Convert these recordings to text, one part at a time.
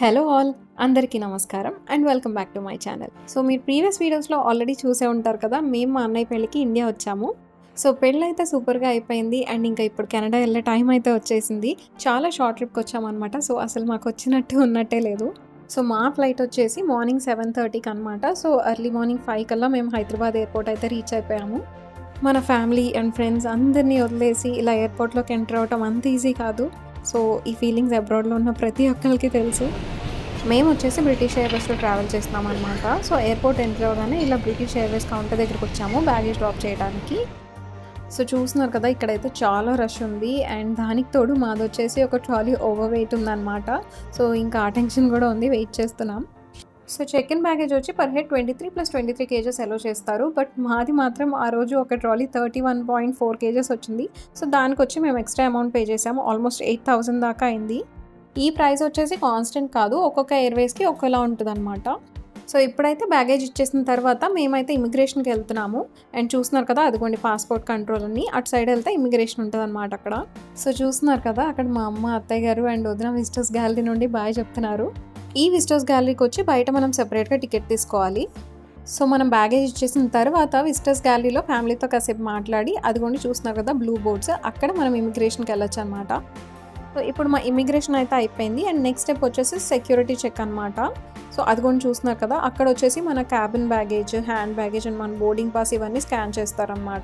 Hello all అందరికీ నమస్కారం and welcome back to my channel so మీరు ప్రీవియస్ వీడియోస్లో ఆల్రెడీ చూసే ఉంటారు కదా మేము మా అన్నయ్య పెళ్ళికి ఇండియా వచ్చాము సో పెళ్ళి అయితే సూపర్గా అయిపోయింది అండ్ ఇంకా ఇప్పుడు కెనడా వెళ్ళే టైం అయితే వచ్చేసింది చాలా షార్ట్ ట్రిప్కి వచ్చామన్నమాట సో అసలు మాకు వచ్చినట్టు ఉన్నట్టే లేదు సో మా ఫ్లైట్ వచ్చేసి మార్నింగ్ సెవెన్ థర్టీకి అనమాట సో ఎర్లీ మార్నింగ్ ఫైవ్ కల్లా మేము హైదరాబాద్ ఎయిర్పోర్ట్ అయితే రీచ్ అయిపోయాము మన ఫ్యామిలీ అండ్ ఫ్రెండ్స్ అందరినీ వదిలేసి ఇలా ఎయిర్పోర్ట్లోకి ఎంటర్ అవటం అంత ఈజీ కాదు సో ఈ ఫీలింగ్స్ అబ్రాడ్లో ఉన్న ప్రతి ఒక్కరికి తెలుసు మేము వచ్చేసి బ్రిటిష్ ఎయిర్వేస్లో ట్రావెల్ చేస్తున్నాం అనమాట సో ఎయిర్పోర్ట్ ఎంటర్ అవగానే ఇలా బ్రిటిష్ ఎయిర్వేస్ కౌంటర్ దగ్గరికి వచ్చాము బ్యాగేజ్ డ్రాప్ చేయడానికి సో చూస్తున్నారు కదా ఇక్కడైతే చాలా రష్ ఉంది అండ్ దానికి తోడు మాది వచ్చేసి ఒక ట్రాలీ ఓవర్ వెయిట్ ఉందన్నమాట సో ఇంకా ఆ టెన్షన్ కూడా ఉంది వెయిట్ చేస్తున్నాం సో చెక్ ఇన్ బ్యాగేజ్ వచ్చి per head twenty three plus twenty three kgs allow చేస్తారు బట్ మాది మాత్రం ఆ రోజు ఒక ట్రాలీ thirty one point four kgs వచ్చింది సో దానికి వచ్చి మేము ఎక్స్ట్రా అమౌంట్ పే చేసాము ఆల్మోస్ట్ ఎయిట్ థౌసండ్ దాకా అయింది ఈ ప్రైస్ వచ్చేసి కాన్స్టెంట్ కాదు ఒక్కొక్క ఎయిర్వేస్కి ఒకేలా ఉంటుంది అనమాట సో ఇప్పుడైతే బ్యాగేజ్ ఇచ్చేసిన తర్వాత మేమైతే ఇమిగ్రేషన్కి వెళ్తున్నాము అండ్ చూస్తున్నారు కదా అదిగోండి పాస్పోర్ట్ కంట్రోల్ అని అటు సైడ్ వెళ్తే ఇమిగ్రేషన్ ఉంటుంది అనమాట అక్కడ సో చూస్తున్నారు కదా అక్కడ మా అమ్మ అత్తయ్య గారు అండ్ వదిన విజిటర్స్ గ్యాలరీ నుండి బాయ్ చెప్తున్నారు ఈ విజిటర్స్ గ్యాలరీకి వచ్చి బయట మనం సెపరేట్గా టికెట్ తీసుకోవాలి సో మనం బ్యాగేజ్ ఇచ్చేసిన తర్వాత విజిటర్స్ గ్యాలరీలో ఫ్యామిలీతో కాసేపు మాట్లాడి అదిగోండి చూస్తున్నారు కదా బ్లూ బోర్డ్స్ అక్కడ మనం ఇమిగ్రేషన్కి వెళ్ళొచ్చు అనమాట సో ఇప్పుడు మా ఇమిగ్రేషన్ అయితే అయిపోయింది అండ్ నెక్స్ట్ స్టెప్ వచ్చేసి సెక్యూరిటీ చెక్ అనమాట సో అదిగోండి చూస్తున్నారు కదా అక్కడ వచ్చేసి మన cabin baggage hand baggage and మన బోర్డింగ్ పాస్ ఇవన్నీ స్కాన్ చేస్తారనమాట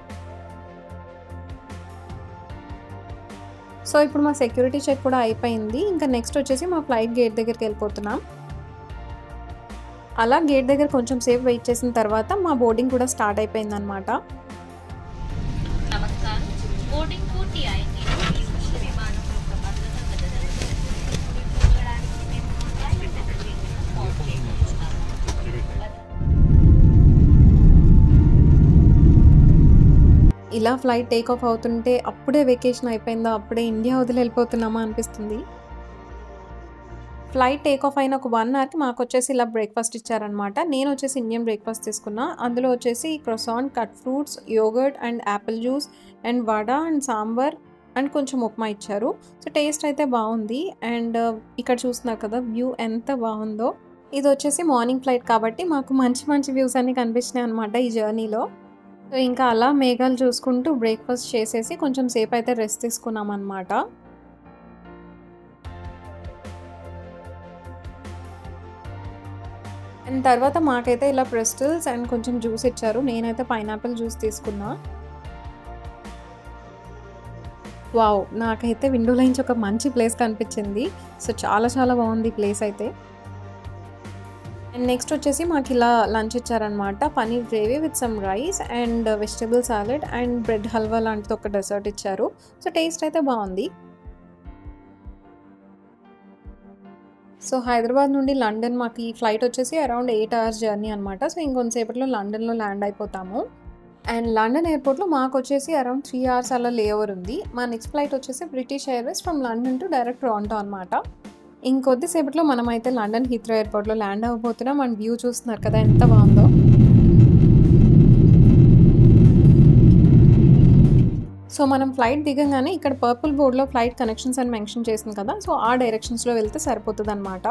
సో ఇప్పుడు మా సెక్యూరిటీ చెక్ కూడా అయిపోయింది ఇంకా నెక్స్ట్ వచ్చేసి మా ఫ్లైట్ గేట్ దగ్గరికి వెళ్ళిపోతున్నాం అలా గేట్ దగ్గర కొంచెం సేపు వెయిట్ చేసిన తర్వాత మా బోర్డింగ్ కూడా స్టార్ట్ అయిపోయింది అనమాట నమస్కారం బోర్డింగ్ పూర్తి అయింది ఈ విమానం యొక్క భద్రత గదిలోకి వెళ్ళడానికి మేము ఆన్లైన్ సెక్యూరిటీని ఆఫ్ చేస్తున్నాము ఇలా ఫ్లైట్ టేక్ ఆఫ్ అవుతుంటే అప్పుడే వెకేషన్ అయిపోయిందా అప్పుడే ఇండియా వదిలి వెళ్ళిపోతున్నామా అనిపిస్తుంది ఫ్లైట్ టేక్ ఆఫ్ అయిన ఒక వన్ అవర్కి మాకు వచ్చేసి ఇలా బ్రేక్ఫాస్ట్ ఇచ్చారనమాట నేను వచ్చేసి ఇండియన్ బ్రేక్ఫాస్ట్ తీసుకున్నా అందులో వచ్చేసి croissant cut fruits yogurt and apple juice and vada and sambar and కొంచెం ఉప్మా ఇచ్చారు సో టేస్ట్ అయితే బాగుంది అండ్ ఇక్కడ చూస్తున్నారు కదా వ్యూ ఎంత బాగుందో ఇది వచ్చేసి మార్నింగ్ ఫ్లైట్ కాబట్టి మాకు మంచి మంచి వ్యూస్ అన్ని కనిపించినాయి అనమాట ఈ జర్నీలో సో ఇంకా అలా మేఘాలు చూసుకుంటూ బ్రేక్ఫాస్ట్ చేసేసి కొంచెం సేపు అయితే రెస్ట్ తీసుకున్నాం అనమాట అండ్ తర్వాత మాకైతే ఇలా ప్రెస్టిల్స్ అండ్ కొంచెం జ్యూస్ ఇచ్చారు నేనైతే పైనాపిల్ జ్యూస్ తీసుకున్నా వావ్ నాకైతే విండోలో నుంచి ఒక మంచి ప్లేస్ కనిపించింది సో చాలా చాలా బాగుంది ప్లేస్ అయితే అండ్ నెక్స్ట్ వచ్చేసి మాకు ఇలా లంచ్ ఇచ్చారనమాట paneer gravy with some rice and vegetable salad and bread halwa లాంటిది ఒక డెసర్ట్ ఇచ్చారు సో టేస్ట్ అయితే బాగుంది సో హైదరాబాద్ నుండి లండన్ మాకు ఈ ఫ్లైట్ వచ్చేసి అరౌండ్ ఎయిట్ అవర్స్ జర్నీ అనమాట సో ఇంకొంతసేపట్లో లండన్లో ల్యాండ్ అయిపోతాము అండ్ లండన్ ఎయిర్పోర్ట్లో మాకు వచ్చేసి అరౌండ్ త్రీ అవర్స్ అలా లేఓవర్ ఉంది మా నెక్స్ట్ ఫ్లైట్ వచ్చేసి British Airways from London to direct Toronto అనమాట ఇంకొద్దిసేపట్లో మనమైతే లండన్ హీత్రో ఎయిర్పోర్ట్లో ల్యాండ్ అవ్వబోతున్నాం అండ్ వ్యూ చూస్తున్నారు కదా ఎంత బాగుందో సో మనం ఫ్లైట్ దిగంగానే ఇక్కడ పర్పుల్ బోర్డ్లో ఫ్లైట్ కనెక్షన్స్ అని మెన్షన్ చేసింది కదా సో ఆ డైరెక్షన్స్లో వెళ్తే సరిపోతుంది అనమాట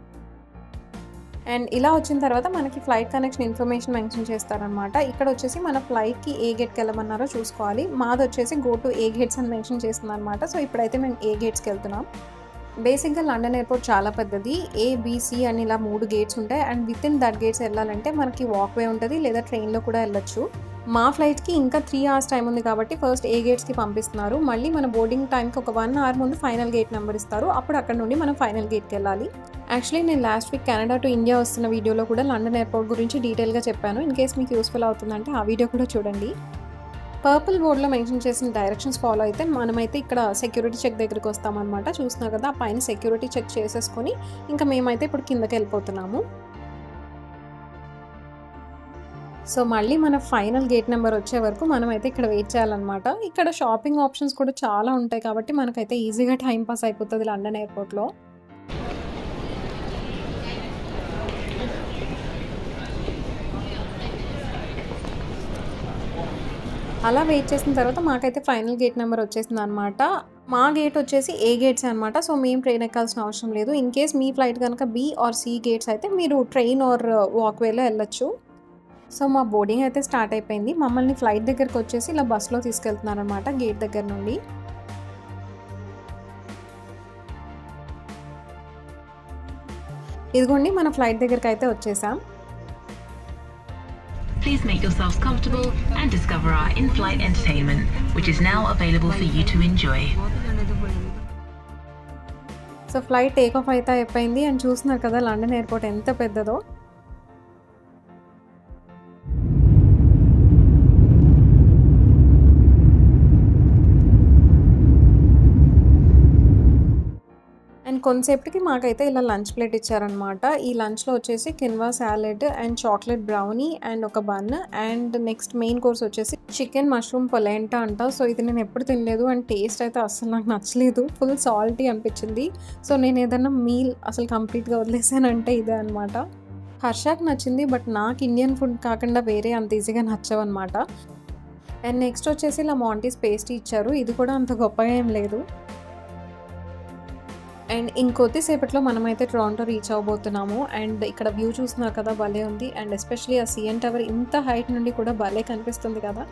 అండ్ ఇలా వచ్చిన తర్వాత మనకి ఫ్లైట్ కనెక్షన్ ఇన్ఫర్మేషన్ మెన్షన్ చేస్తారనమాట ఇక్కడ వచ్చేసి మన ఫ్లైట్కి ఏ గేట్కి వెళ్ళమన్నారో చూసుకోవాలి మాది వచ్చేసి గో టు ఏ గేట్స్ అని మెన్షన్ చేస్తుంది అనమాట సో ఇప్పుడైతే మేము ఏ గేట్స్కి వెళ్తున్నాం బేసిక్గా లండన్ ఎయిర్పోర్ట్ చాలా పెద్దది ఏబిసి అని ఇలా మూడు గేట్స్ ఉంటాయి and within that gates వెళ్ళాలంటే మనకి వాక్వే ఉంటుంది లేదా ట్రైన్లో కూడా వెళ్ళొచ్చు మా ఫ్లైట్కి ఇంకా త్రీ అవర్స్ టైం ఉంది కాబట్టి ఫస్ట్ ఏ గేట్స్కి పంపిస్తున్నారు మళ్ళీ మన బోర్డింగ్ టైంకి ఒక వన్ అవర్ ముందు ఫైనల్ గేట్ నెంబర్ ఇస్తారు అప్పుడు అక్కడ నుండి మనం ఫైనల్ గేట్కి వెళ్ళాలి యాక్చువల్లీ నేను last week Canada to India వస్తున్న వీడియోలో కూడా లండన్ ఎయిర్పోర్ట్ గురించి డీటెయిల్గా చెప్పాను ఇన్ కేస్ మీకు యూస్ఫుల్ అవుతుందంటే ఆ వీడియో కూడా చూడండి పర్పుల్ బోర్డ్లో మెన్షన్ చేసిన డైరెక్షన్స్ ఫాలో అయితే మనమైతే ఇక్కడ సెక్యూరిటీ చెక్ దగ్గరికి వస్తామన్నమాట చూస్తున్నా కదా ఆ పైన సెక్యూరిటీ చెక్ చేసేసుకొని ఇంకా మేమైతే ఇప్పుడు కిందకి వెళ్ళిపోతున్నాము సో మళ్ళీ మన ఫైనల్ గేట్ నెంబర్ వచ్చే వరకు మనమైతే ఇక్కడ వెయిట్ చేయాలన్నమాట ఇక్కడ షాపింగ్ ఆప్షన్స్ కూడా చాలా ఉంటాయి కాబట్టి మనకైతే ఈజీగా టైం పాస్ అయిపోతుంది లండన్ ఎయిర్పోర్ట్లో అలా వెయిట్ చేసిన తర్వాత మాకైతే ఫైనల్ గేట్ నెంబర్ వచ్చేసింది అనమాట మా గేట్ వచ్చేసి ఏ గేట్స్ అనమాట సో మేము ట్రైన్ ఎక్కాల్సిన అవసరం లేదు ఇన్ కేస్ మీ ఫ్లైట్ కనుక బి ఆర్ సి గేట్స్ అయితే మీరు ట్రైన్ ఆర్ వాక్వేలో వెళ్ళొచ్చు సో మా బోర్డింగ్ అయితే స్టార్ట్ అయిపోయింది మమ్మల్ని ఫ్లైట్ దగ్గరికి వచ్చేసి ఇలా బస్సులో తీసుకెళ్తున్నారనమాట గేట్ దగ్గర నుండి ఇదిగోండి మన ఫ్లైట్ దగ్గరికి అయితే వచ్చేసాం Please make yourselves comfortable and discover our in-flight entertainment, which is now available for you to enjoy. So flight take off అయితే అయిపోయింది అండ్ చూస్తున్నారు కదా లండన్ ఎయిర్పోర్ట్ ఎంత పెద్దదో అండ్ కొంతసేపటికి మాకైతే ఇలా లంచ్ ప్లేట్ ఇచ్చారనమాట ఈ లంచ్లో వచ్చేసి quinoa salad and chocolate brownie and ఒక bun and next main course వచ్చేసి చికెన్ మష్రూమ్ పొలెంటా అంట సో ఇది నేను ఎప్పుడు తినలేదు అండ్ టేస్ట్ అయితే అస్సలు నాకు నచ్చలేదు ఫుల్ సాల్టీ అనిపించింది సో నేను ఏదైనా మీల్ అసలు కంప్లీట్గా వదిలేసానంటే ఇదే అనమాట హర్షాకి నచ్చింది బట్ నాకు ఇండియన్ ఫుడ్ కాకుండా వేరే అంత ఈజీగా నచ్చవన్నమాట అండ్ నెక్స్ట్ వచ్చేసి ఇలా మాంటీస్ పేస్ట్రీ ఇచ్చారు ఇది కూడా అంత గొప్పగా ఏం లేదు అండ్ ఇంకొద్దిసేపట్లో మనమైతే టొరాంటో రీచ్ అవ్వబోతున్నాము అండ్ ఇక్కడ వ్యూ చూస్తున్నారు కదా భలే ఉంది అండ్ ఎస్పెషలీ ఆ సిఎన్ టవర్ ఇంత హైట్ నుండి కూడా భలే కనిపిస్తుంది కదా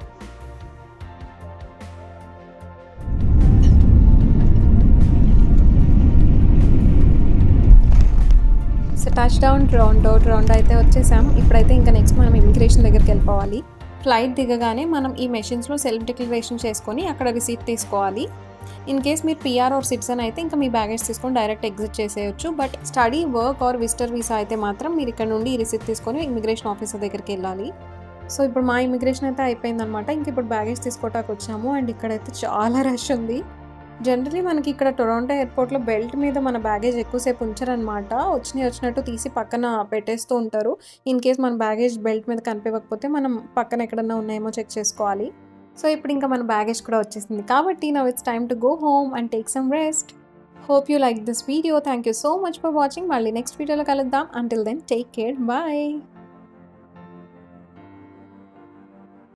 so touch down Toronto Toronto అయితే వచ్చేసాం ఇప్పుడైతే ఇంకా నెక్స్ట్ మనం ఇమిగ్రేషన్ దగ్గరికి వెళ్ళిపోవాలి ఫ్లైట్ దిగగానే మనం ఈ మెషిన్స్లో సెల్ఫ్ డిక్లరేషన్ చేసుకొని అక్కడ రిసీట్ తీసుకోవాలి ఇన్ కేస్ మీరు పిఆర్ ఆర్ సిటిజన్ అయితే ఇంకా మీ బ్యాగేజ్ తీసుకొని డైరెక్ట్ ఎగ్జిట్ చేసేయచ్చు but study work or visitor visa అయితే మాత్రం మీరు ఇక్కడ నుండి ఈ రిసీట్ తీసుకొని ఇమిగ్రేషన్ ఆఫీసర్ దగ్గరికి వెళ్ళాలి సో ఇప్పుడు మా ఇమిగ్రేషన్ అయితే అయిపోయిందనమాట ఇంక ఇప్పుడు బ్యాగేజ్ తీసుకోవటానికి వచ్చాము అండ్ ఇక్కడైతే చాలా రష్ ఉంది జనరలీ మనకి ఇక్కడ టొరాంటో ఎయిర్పోర్ట్లో బెల్ట్ మీద మన బ్యాగేజ్ ఎక్కువసేపు ఉంచారనమాట వచ్చినాయి వచ్చినట్టు తీసి పక్కన పెట్టేస్తూ ఉంటారు ఇన్ కేస్ మన బ్యాగేజ్ బెల్ట్ మీద కనిపించకపోతే మనం పక్కన ఎక్కడన్నా ఉన్నాయేమో చెక్ చేసుకోవాలి సో ఇప్పుడు ఇంకా మన బ్యాగేజ్ కూడా వచ్చేసింది కాబట్టి now it's time to go home and take some rest hope you like this video thank you so much for watching మళ్ళీ నెక్స్ట్ వీడియోలో కలుద్దాం until then take care bye